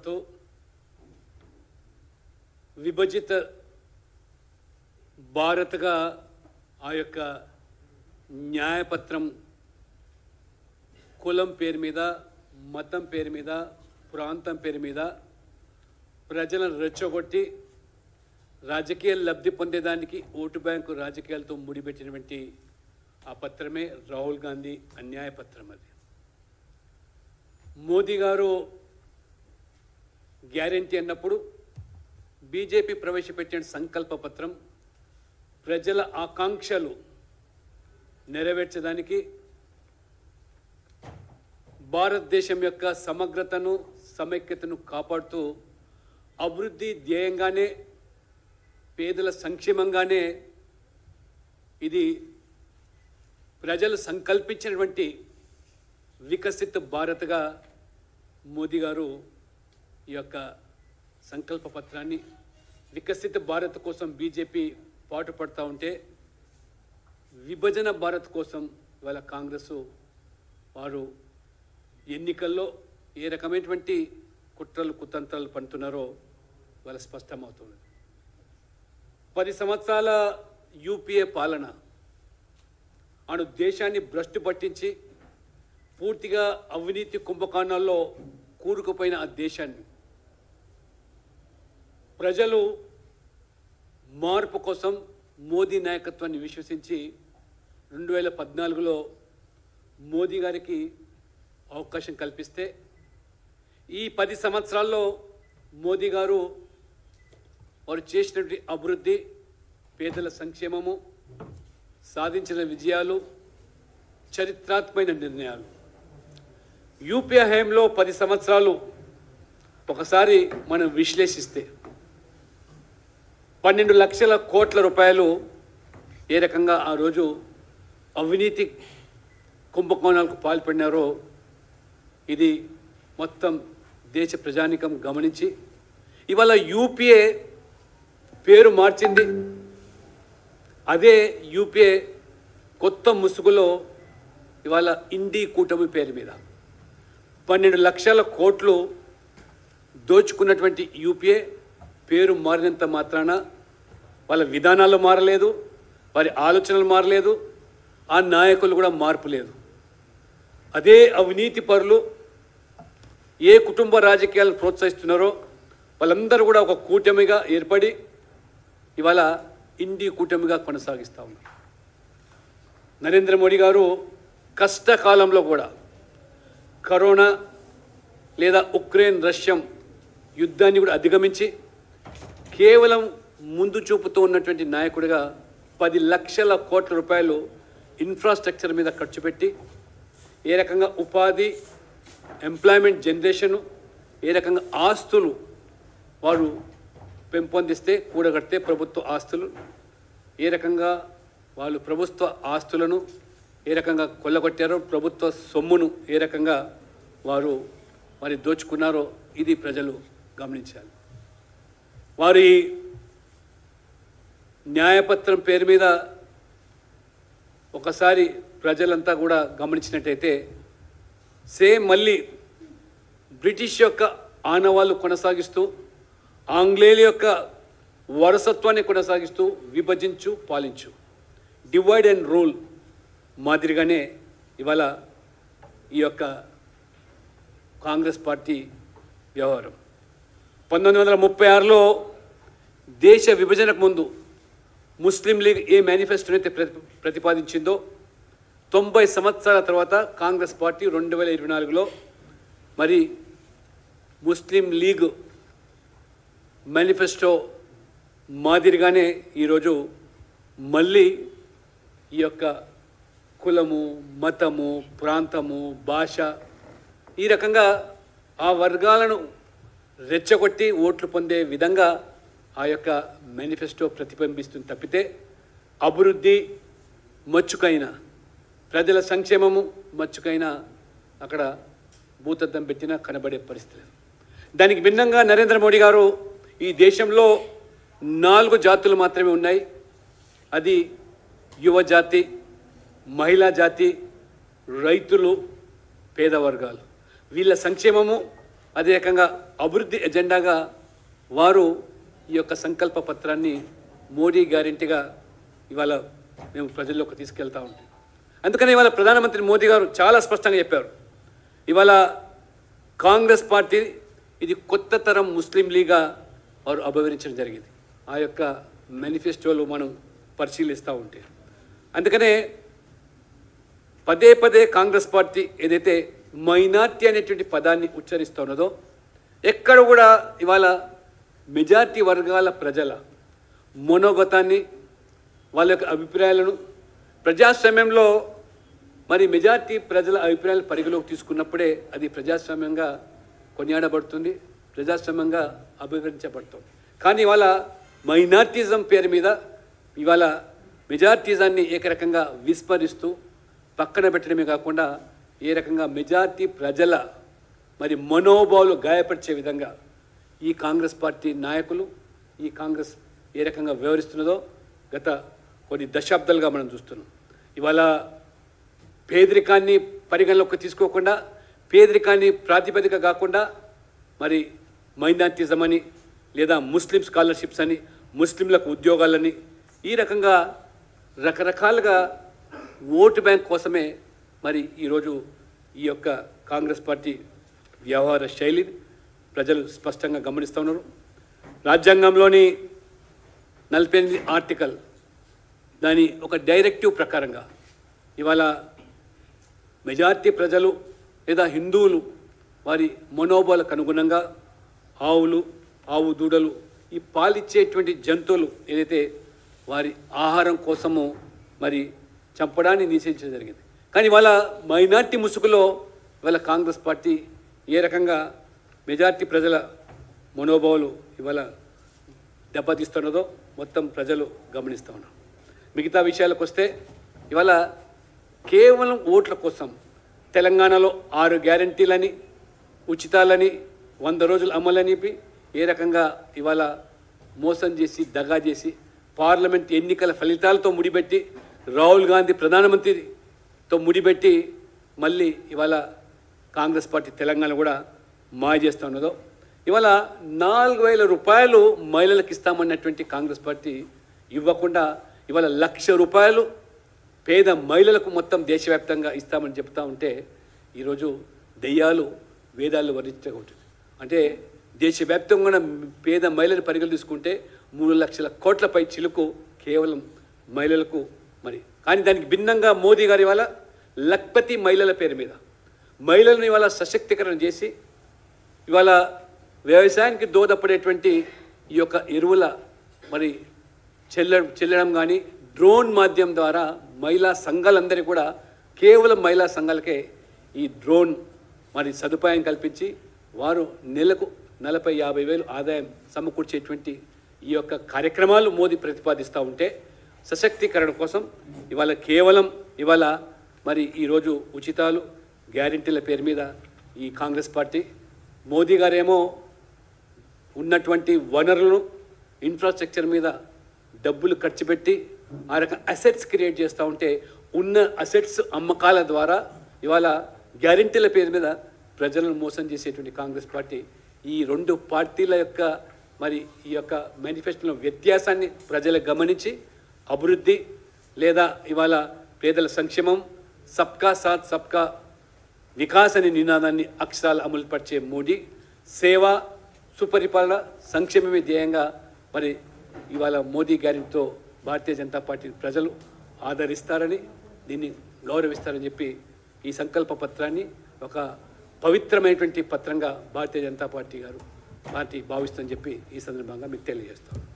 కోరుతూ విభజిత భారత్గా ఆ యొక్క న్యాయపత్రం కులం పేరు మీద మతం పేరు మీద ప్రాంతం పేరు మీద ప్రజలను రెచ్చగొట్టి రాజకీయ లబ్ధి పొందేదానికి ఓటు బ్యాంకు రాజకీయాలతో ముడిపెట్టినటువంటి ఆ పత్రమే రాహుల్ గాంధీ అన్యాయ పత్రం అది మోదీ గారు గ్యారంటీ అన్నప్పుడు బీజేపీ ప్రవేశపెట్టిన సంకల్ప పత్రం ప్రజల ఆకాంక్షలు నెరవేర్చడానికి భారతదేశం యొక్క సమగ్రతను సమైక్యతను కాపాడుతూ అభివృద్ధి ధ్యేయంగానే పేదల సంక్షేమంగానే ఇది ప్రజలు సంకల్పించినటువంటి వికసిత్ భారత్గా మోదీ గారు ఈ యొక్క సంకల్ప పత్రాన్ని వికసిత భారత్ కోసం బీజేపీ పాటుపడతా ఉంటే విభజన భారత్ కోసం ఇవాళ కాంగ్రెస్ వారు ఎన్నికల్లో ఏ రకమైనటువంటి కుట్రలు కుతంత్రాలు పండుతున్నారో ఇవాళ స్పష్టమవుతుంది పది సంవత్సరాల యూపీఏ పాలన అను దేశాన్ని భ్రష్టు పట్టించి పూర్తిగా అవినీతి కుంభకోణాల్లో కూరుకుపోయిన ఆ దేశాన్ని ప్రజలు మార్పు కోసం మోదీ నాయకత్వాన్ని విశ్వసించి రెండు వేల పద్నాలుగులో మోదీ గారికి అవకాశం కల్పిస్తే ఈ పది సంవత్సరాల్లో మోదీ గారు వారు చేసినటువంటి అభివృద్ధి పేదల సంక్షేమము సాధించిన విజయాలు చరిత్రాత్మకమైన నిర్ణయాలు యూపీఏ హయాంలో పది సంవత్సరాలు ఒకసారి మనం విశ్లేషిస్తే పన్నెండు లక్షల కోట్ల రూపాయలు ఏ రకంగా ఆ రోజు అవినీతి కుంభకోణాలకు పాల్పడినారో ఇది మొత్తం దేశ ప్రజానికం గమనించి ఇవాళ యూపీఏ పేరు మార్చింది అదే యూపీఏ కొత్త ముసుగులో ఇవాళ ఇండి కూటమి పేరు మీద పన్నెండు లక్షల కోట్లు దోచుకున్నటువంటి యూపీఏ పేరు మారినంత మాత్రాన వాళ్ళ విధానాలు మారలేదు వారి ఆలోచనలు మారలేదు ఆ నాయకులు కూడా మార్పు లేదు అదే అవినీతి పరులు ఏ కుటుంబ రాజకీయాలను ప్రోత్సహిస్తున్నారో వాళ్ళందరూ కూడా ఒక కూటమిగా ఏర్పడి ఇవాళ ఇండి కూటమిగా కొనసాగిస్తూ ఉన్నారు నరేంద్ర మోడీ గారు కష్టకాలంలో కూడా కరోనా లేదా ఉక్రెయిన్ రష్యం యుద్ధాన్ని కూడా అధిగమించి కేవలం ముందు చూపుతూ ఉన్నటువంటి నాయకుడిగా పది లక్షల కోట్ల రూపాయలు ఇన్ఫ్రాస్ట్రక్చర్ మీద ఖర్చు పెట్టి ఏ రకంగా ఉపాధి ఎంప్లాయ్మెంట్ జనరేషను ఏ రకంగా ఆస్తులు వారు పెంపొందిస్తే కూడగడితే ప్రభుత్వ ఆస్తులు ఏ రకంగా వాళ్ళు ప్రభుత్వ ఆస్తులను ఏ రకంగా కొల్లగొట్టారో ప్రభుత్వ సొమ్మును ఏ రకంగా వారు మరి దోచుకున్నారో ఇది ప్రజలు గమనించాలి వారి న్యాయపత్రం పేరు మీద ఒకసారి ప్రజలంతా కూడా గమనించినట్టయితే సేమ్ మళ్ళీ బ్రిటిష్ యొక్క ఆనవాళ్ళు కొనసాగిస్తూ ఆంగ్లేయుల యొక్క వారసత్వాన్ని కొనసాగిస్తూ విభజించు పాలించు డివైడ్ అండ్ రూల్ మాదిరిగానే ఇవాళ ఈ యొక్క కాంగ్రెస్ పార్టీ వ్యవహారం పంతొమ్మిది వందల ముప్పై ఆరులో దేశ విభజనకు ముందు ముస్లిం లీగ్ ఏ మేనిఫెస్టోని అయితే ప్రతి ప్రతిపాదించిందో తొంభై సంవత్సరాల తర్వాత కాంగ్రెస్ పార్టీ రెండు వేల ఇరవై నాలుగులో మరి ముస్లిం లీగ్ మేనిఫెస్టో మాదిరిగానే ఈరోజు మళ్ళీ ఈ యొక్క కులము మతము ప్రాంతము భాష ఈ రకంగా ఆ వర్గాలను రెచ్చగొట్టి ఓట్లు పొందే విధంగా ఆ యొక్క మేనిఫెస్టో ప్రతిబింబిస్తుంది తప్పితే అభివృద్ధి మచ్చుకైన ప్రజల సంక్షేమము మచ్చుకైన అక్కడ భూతద్దం పెట్టినా కనబడే పరిస్థితి లేదు దానికి భిన్నంగా నరేంద్ర మోడీ గారు ఈ దేశంలో నాలుగు జాతులు మాత్రమే ఉన్నాయి అది యువ జాతి మహిళా జాతి రైతులు పేద వర్గాలు వీళ్ళ సంక్షేమము అదే రకంగా అభివృద్ధి ఎజెండాగా వారు ఈ యొక్క సంకల్ప పత్రాన్ని మోడీ గ్యారెంటీగా ఇవాళ మేము ప్రజల్లోకి తీసుకెళ్తా ఉంటాం అందుకని ఇవాళ ప్రధానమంత్రి మోదీ గారు చాలా స్పష్టంగా చెప్పారు ఇవాళ కాంగ్రెస్ పార్టీ ఇది కొత్త తరం ముస్లిం లీగా వారు అభివర్ణించడం జరిగింది ఆ యొక్క మేనిఫెస్టోలు మనం పరిశీలిస్తూ ఉంటే అందుకనే పదే పదే కాంగ్రెస్ పార్టీ ఏదైతే మైనార్టీ అనేటువంటి పదాన్ని ఉచ్చరిస్తున్నదో ఎక్కడ కూడా ఇవాళ మెజార్టీ వర్గాల ప్రజల మనోగతాన్ని వాళ్ళ యొక్క అభిప్రాయాలను ప్రజాస్వామ్యంలో మరి మెజార్టీ ప్రజల అభిప్రాయాలు పరిగణలోకి తీసుకున్నప్పుడే అది ప్రజాస్వామ్యంగా కొనియాడబడుతుంది ప్రజాస్వామ్యంగా అభివర్ణించబడుతుంది కానీ ఇవాళ మైనార్టిజం పేరు మీద ఇవాళ మెజార్టిజాన్ని ఏకరకంగా విస్మరిస్తూ పక్కన పెట్టడమే కాకుండా ఏ రకంగా మెజార్టీ ప్రజల మరి మనోభావాలు గాయపరిచే విధంగా ఈ కాంగ్రెస్ పార్టీ నాయకులు ఈ కాంగ్రెస్ ఏ రకంగా వ్యవహరిస్తున్నదో గత కొన్ని దశాబ్దాలుగా మనం చూస్తున్నాం ఇవాళ పేదరికాన్ని పరిగణలోకి తీసుకోకుండా పేదరికాన్ని ప్రాతిపదిక కాకుండా మరి మైనార్టిజం అని లేదా ముస్లిం స్కాలర్షిప్స్ అని ముస్లింలకు ఉద్యోగాలని ఈ రకంగా రకరకాలుగా ఓటు బ్యాంక్ కోసమే మరి ఈరోజు ఈ యొక్క కాంగ్రెస్ పార్టీ వ్యవహార శైలిని ప్రజలు స్పష్టంగా గమనిస్తూ ఉన్నారు రాజ్యాంగంలోని నలభై ఎనిమిది ఆర్టికల్ దాని ఒక డైరెక్టివ్ ప్రకారంగా ఇవాళ మెజార్టీ ప్రజలు లేదా హిందువులు వారి మనోబలకు అనుగుణంగా ఆవులు ఆవు దూడలు ఈ పాలిచ్చేటువంటి జంతువులు ఏదైతే వారి ఆహారం కోసము మరి చంపడాన్ని నిషేధించడం జరిగింది కానీ ఇవాళ మైనార్టీ ముసుగులో ఇవాళ కాంగ్రెస్ పార్టీ ఏ రకంగా మెజార్టీ ప్రజల మనోభావాలు ఇవాళ దెబ్బతీస్తున్నదో మొత్తం ప్రజలు గమనిస్తూ ఉన్నారు మిగతా విషయాలకు వస్తే ఇవాళ కేవలం ఓట్ల కోసం తెలంగాణలో ఆరు గ్యారంటీలని ఉచితాలని వంద రోజులు అమలని ఏ రకంగా ఇవాళ మోసం చేసి దగా చేసి పార్లమెంట్ ఎన్నికల ఫలితాలతో ముడిపెట్టి రాహుల్ గాంధీ ప్రధానమంత్రితో ముడిపెట్టి మళ్ళీ ఇవాళ కాంగ్రెస్ పార్టీ తెలంగాణ కూడా మాయ చేస్తూ ఉన్నదో ఇవాళ నాలుగు వేల రూపాయలు మహిళలకు ఇస్తామన్నటువంటి కాంగ్రెస్ పార్టీ ఇవ్వకుండా ఇవాళ లక్ష రూపాయలు పేద మహిళలకు మొత్తం దేశవ్యాప్తంగా ఇస్తామని చెప్తా ఉంటే ఈరోజు దెయ్యాలు వేదాలు వర్ణించకుంటుంది అంటే దేశవ్యాప్తంగా ఉన్న పేద మహిళలు పరిగణలు తీసుకుంటే మూడు లక్షల కోట్లపై చిలుకు కేవలం మహిళలకు మరి కానీ దానికి భిన్నంగా మోదీ గారి ఇవాళ లక్పతి మహిళల పేరు మీద మహిళలను ఇవాళ సశక్తీకరణ చేసి ఇవాళ వ్యవసాయానికి దోహదపడేటువంటి ఈ యొక్క ఎరువుల మరి చెల్ల చెల్లడం కానీ డ్రోన్ మాధ్యమం ద్వారా మహిళా సంఘాలందరికీ కూడా కేవలం మహిళా సంఘాలకే ఈ డ్రోన్ మరి సదుపాయం కల్పించి వారు నెలకు నలభై యాభై వేలు ఆదాయం సమకూర్చేటువంటి ఈ యొక్క కార్యక్రమాలు మోదీ ప్రతిపాదిస్తూ ఉంటే సశక్తీకరణ కోసం ఇవాళ కేవలం ఇవాళ మరి ఈరోజు ఉచితాలు గ్యారెంటీల పేరు మీద ఈ కాంగ్రెస్ పార్టీ మోదీ గారేమో ఉన్నటువంటి వనరులను ఇన్ఫ్రాస్ట్రక్చర్ మీద డబ్బులు ఖర్చు పెట్టి ఆ రకం అసెట్స్ క్రియేట్ చేస్తూ ఉంటే ఉన్న అసెట్స్ అమ్మకాల ద్వారా ఇవాళ గ్యారెంటీల పేరు మీద ప్రజలను మోసం చేసేటువంటి కాంగ్రెస్ పార్టీ ఈ రెండు పార్టీల యొక్క మరి ఈ యొక్క మేనిఫెస్టోలో వ్యత్యాసాన్ని ప్రజలు గమనించి అభివృద్ధి లేదా ఇవాళ పేదల సంక్షేమం సబ్కా సాత్ సబ్కా వికాస్ అనే నినాదాన్ని అక్షరాలు అమలుపరిచే మోడీ సేవ సుపరిపాలన సంక్షేమమే ధ్యేయంగా మరి ఇవాళ మోదీ గారితో భారతీయ జనతా పార్టీ ప్రజలు ఆదరిస్తారని దీన్ని గౌరవిస్తారని చెప్పి ఈ సంకల్ప పత్రాన్ని ఒక పవిత్రమైనటువంటి పత్రంగా భారతీయ జనతా పార్టీ గారు పార్టీ భావిస్తుందని చెప్పి ఈ సందర్భంగా మీకు తెలియజేస్తాను